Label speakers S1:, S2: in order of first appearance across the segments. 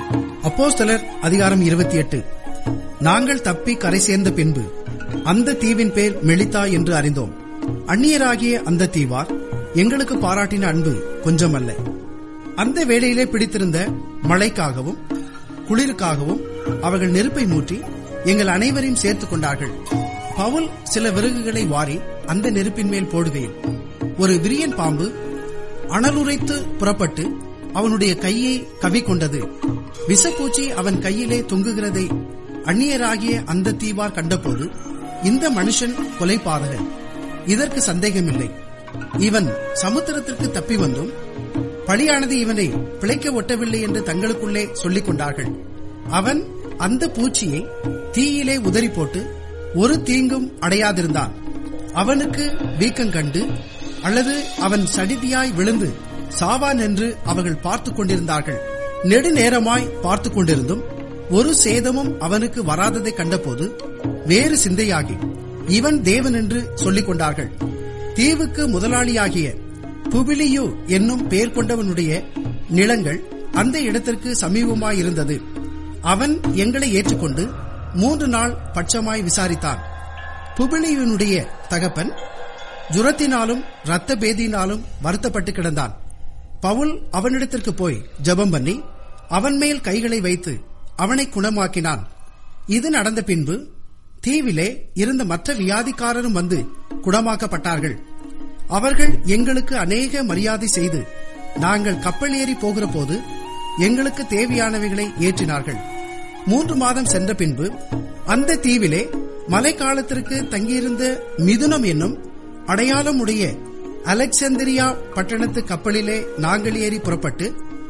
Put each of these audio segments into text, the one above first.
S1: அப்போஸ்தலர் அதிகாரம் இருபத்தி எட்டு நாங்கள் தப்பி கரை சேர்ந்த பின்பு அந்த தீவின் பேர் மெலித்தா என்று அறிந்தோம் அந்நியராகிய அந்த தீவார் எங்களுக்கு பாராட்டின அன்பு கொஞ்சமல்ல அந்த வேளையிலே பிடித்திருந்த மழைக்காகவும் குளிருக்காகவும் அவர்கள் நெருப்பை மூட்டி எங்கள் அனைவரையும் சேர்த்துக் கொண்டார்கள் பவுல் சில விறகுகளை வாரி அந்த நெருப்பின் மேல் போடுகையில் ஒரு விரியன் பாம்பு அனலுரைத்து புறப்பட்டு அவனுடைய கையை கவிக்கொண்டது விஷப்பூச்சி அவன் கையிலே தொங்குகிறதை அந்நியராகிய அந்த தீவார் கண்டபோது இந்த மனுஷன் கொலைபாதகன் இதற்கு சந்தேகமில்லை இவன் சமுத்திரத்திற்கு தப்பி வந்தும் பழியானது இவனை பிழைக்க ஒட்டவில்லை என்று தங்களுக்குள்ளே சொல்லிக் கொண்டார்கள் அவன் அந்த பூச்சியை தீயிலே உதறி போட்டு ஒரு தீங்கும் அடையாதிருந்தான் அவனுக்கு வீக்கம் கண்டு அல்லது அவன் சடிதியாய் விழுந்து சாவான் என்று அவர்கள் பார்த்துக் கொண்டிருந்தார்கள் நெடுநேரமாய் பார்த்துக் கொண்டிருந்தும் ஒரு சேதமும் அவனுக்கு வராததை கண்டபோது வேறு சிந்தையாகி இவன் தேவன் என்று சொல்லிக் கொண்டார்கள் தீவுக்கு முதலாளியாகிய புபிலியு என்னும் பெயர் கொண்டவனுடைய நிலங்கள் அந்த இடத்திற்கு சமீபமாயிருந்தது அவன் எங்களை ஏற்றுக்கொண்டு மூன்று நாள் பட்சமாய் விசாரித்தான் புபிலியுனுடைய தகப்பன் ஜுரத்தினாலும் இரத்த பேதியினாலும் வருத்தப்பட்டு கிடந்தான் பவுல் அவனிடத்திற்கு போய் ஜெபம் பண்ணி அவன் மேல் கைகளை வைத்து அவனை குணமாக்கினான் இது நடந்த பின்பு தீவிலே இருந்த மற்ற வியாதிக்காரரும் வந்து குணமாக்கப்பட்டார்கள் அவர்கள் எங்களுக்கு அநேக மரியாதை செய்து நாங்கள் கப்பல் ஏறி போகிற போது எங்களுக்கு தேவையானவைகளை ஏற்றினார்கள் மூன்று மாதம் சென்ற பின்பு அந்த தீவிலே மழைக்காலத்திற்கு தங்கியிருந்த மிதுனம் என்னும் அடையாளம் உடைய அலெக்சாந்திரியா பட்டணத்து கப்பலிலே நாங்கள் ஏறி புறப்பட்டு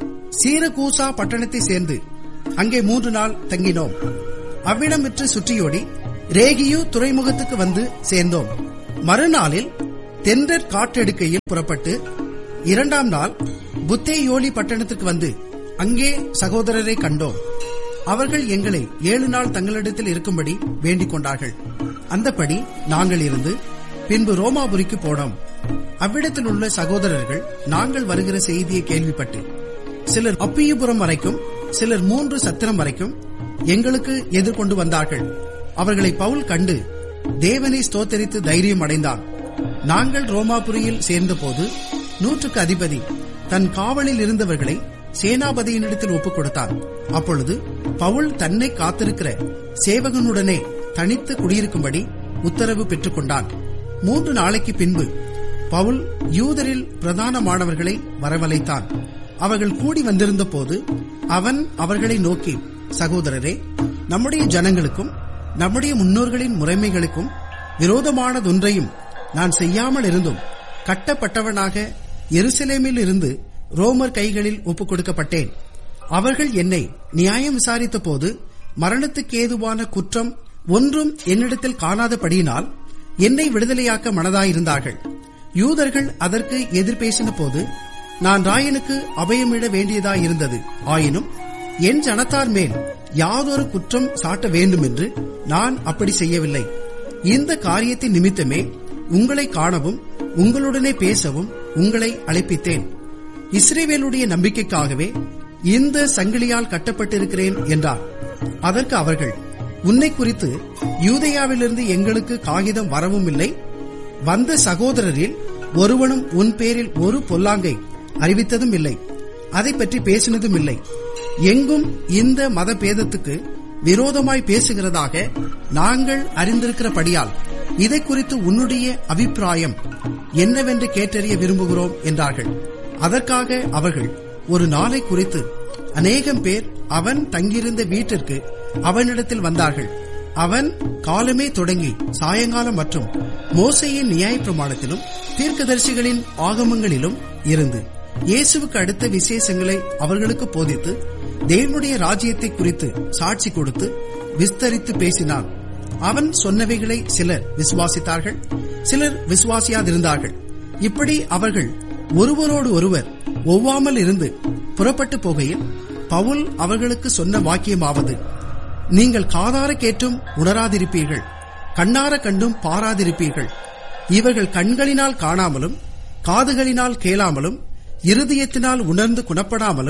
S1: சீரகூசா பட்டணத்தை சேர்ந்து அங்கே மூன்று நாள் தங்கினோம் அவ்விடம் விற்று சுற்றியோடி ரேகியு துறைமுகத்துக்கு வந்து சேர்ந்தோம் மறுநாளில் தென்றற் காற்றெடுக்கையில் புறப்பட்டு இரண்டாம் நாள் புத்தேயோலி பட்டணத்துக்கு வந்து அங்கே சகோதரரை கண்டோம் அவர்கள் எங்களை ஏழு நாள் தங்களிடத்தில் இருக்கும்படி வேண்டிக் கொண்டார்கள் அந்தபடி நாங்கள் இருந்து பின்பு ரோமாபுரிக்கு போனோம் அவ்விடத்தில் உள்ள சகோதரர்கள் நாங்கள் வருகிற செய்தியை கேள்விப்பட்டு சிலர் அப்பியபுரம் வரைக்கும் சிலர் மூன்று சத்திரம் வரைக்கும் எங்களுக்கு எதிர்கொண்டு வந்தார்கள் அவர்களை பவுல் கண்டு தேவனை ஸ்தோத்தரித்து தைரியம் அடைந்தான் நாங்கள் ரோமாபுரியில் சேர்ந்தபோது நூற்றுக்கு அதிபதி தன் காவலில் இருந்தவர்களை சேனாபதியினிடத்தில் ஒப்புக் கொடுத்தான் அப்பொழுது பவுல் தன்னை காத்திருக்கிற சேவகனுடனே தனித்து குடியிருக்கும்படி உத்தரவு பெற்றுக் கொண்டான் மூன்று நாளைக்கு பின்பு பவுல் யூதரில் பிரதானமானவர்களை வரவழைத்தான் அவர்கள் கூடி வந்திருந்த போது அவன் அவர்களை நோக்கி சகோதரரே நம்முடைய ஜனங்களுக்கும் நம்முடைய முன்னோர்களின் முறைமைகளுக்கும் விரோதமானதொன்றையும் நான் செய்யாமல் இருந்தும் கட்டப்பட்டவனாக எருசலேமில் இருந்து ரோமர் கைகளில் ஒப்புக் கொடுக்கப்பட்டேன் அவர்கள் என்னை நியாயம் விசாரித்த போது மரணத்துக்கு ஏதுவான குற்றம் ஒன்றும் என்னிடத்தில் காணாதபடியினால் என்னை விடுதலையாக்க மனதாயிருந்தார்கள் யூதர்கள் அதற்கு எதிர் பேசின போது நான் ராயனுக்கு அபயமிட வேண்டியதாயிருந்தது ஆயினும் என் ஜனத்தார் மேல் யாதொரு குற்றம் சாட்ட வேண்டும் என்று நான் அப்படி செய்யவில்லை இந்த காரியத்தின் நிமித்தமே உங்களை காணவும் உங்களுடனே பேசவும் உங்களை அழைப்பித்தேன் இஸ்ரேவேலுடைய நம்பிக்கைக்காகவே இந்த சங்கிலியால் கட்டப்பட்டிருக்கிறேன் என்றார் அதற்கு அவர்கள் உன்னை குறித்து யூதயாவிலிருந்து எங்களுக்கு காகிதம் வரவும் இல்லை வந்த சகோதரரில் ஒருவனும் உன் பேரில் ஒரு பொல்லாங்கை அறிவித்ததும் இல்லை அதை பற்றி பேசினதும் இல்லை எங்கும் இந்த மத பேதத்துக்கு விரோதமாய் பேசுகிறதாக நாங்கள் அறிந்திருக்கிறபடியால் இதை குறித்து உன்னுடைய அபிப்பிராயம் என்னவென்று கேட்டறிய விரும்புகிறோம் என்றார்கள் அதற்காக அவர்கள் ஒரு நாளை குறித்து அநேகம் பேர் அவன் தங்கியிருந்த வீட்டிற்கு அவனிடத்தில் வந்தார்கள் அவன் காலமே தொடங்கி சாயங்காலம் மற்றும் மோசையின் நியாய பிரமாணத்திலும் தீர்க்கதரிசிகளின் ஆகமங்களிலும் இருந்து இயேசுவுக்கு அடுத்த விசேஷங்களை அவர்களுக்கு போதித்து தேவனுடைய ராஜ்யத்தை குறித்து சாட்சி கொடுத்து விஸ்தரித்து பேசினான் அவன் சொன்னவைகளை சிலர் விசுவாசித்தார்கள் சிலர் விசுவாசியாதிருந்தார்கள் இப்படி அவர்கள் ஒருவரோடு ஒருவர் ஒவ்வாமல் இருந்து புறப்பட்டு போகையில் பவுல் அவர்களுக்கு சொன்ன வாக்கியமாவது நீங்கள் காதார கேட்டும் உணராதிருப்பீர்கள் கண்ணார கண்டும் பாராதிருப்பீர்கள் இவர்கள் கண்களினால் காணாமலும் காதுகளினால் கேளாமலும் இருதயத்தினால் உணர்ந்து குணப்படாமலும்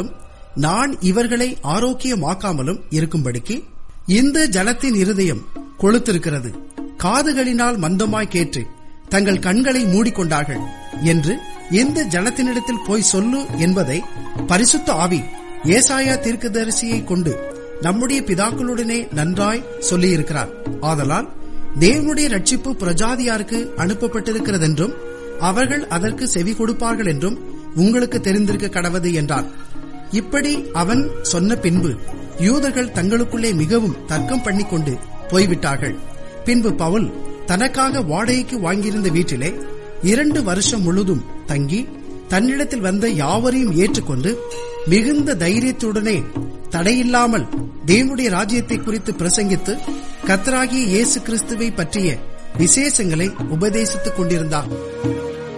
S1: நான் இவர்களை ஆரோக்கியமாக்காமலும் இருக்கும்படிக்கு இந்த ஜனத்தின் இருதயம் கொளுத்திருக்கிறது காதுகளினால் மந்தமாய் கேட்டு தங்கள் கண்களை மூடிக்கொண்டார்கள் என்று இந்த ஜனத்தினிடத்தில் போய் சொல்லு என்பதை பரிசுத்த ஆவி ஏசாயா தீர்க்கதரிசியை கொண்டு நம்முடைய பிதாக்களுடனே நன்றாய் சொல்லியிருக்கிறார் ஆதலால் தேவனுடைய ரட்சிப்பு பிரஜாதியாருக்கு அனுப்பப்பட்டிருக்கிறதென்றும் அவர்கள் அதற்கு செவி கொடுப்பார்கள் என்றும் உங்களுக்கு தெரிந்திருக்க கடவது என்றார் இப்படி அவன் சொன்ன பின்பு யூதர்கள் தங்களுக்குள்ளே மிகவும் தர்க்கம் பண்ணிக்கொண்டு போய்விட்டார்கள் பின்பு பவுல் தனக்காக வாடகைக்கு வாங்கியிருந்த வீட்டிலே இரண்டு வருஷம் முழுதும் தங்கி தன்னிடத்தில் வந்த யாவரையும் ஏற்றுக்கொண்டு மிகுந்த தைரியத்துடனே தடையில்லாமல் தேவனுடைய ராஜ்யத்தை குறித்து பிரசங்கித்து கத்தராகிய இயேசு கிறிஸ்துவை பற்றிய விசேஷங்களை உபதேசித்துக் கொண்டிருந்தார்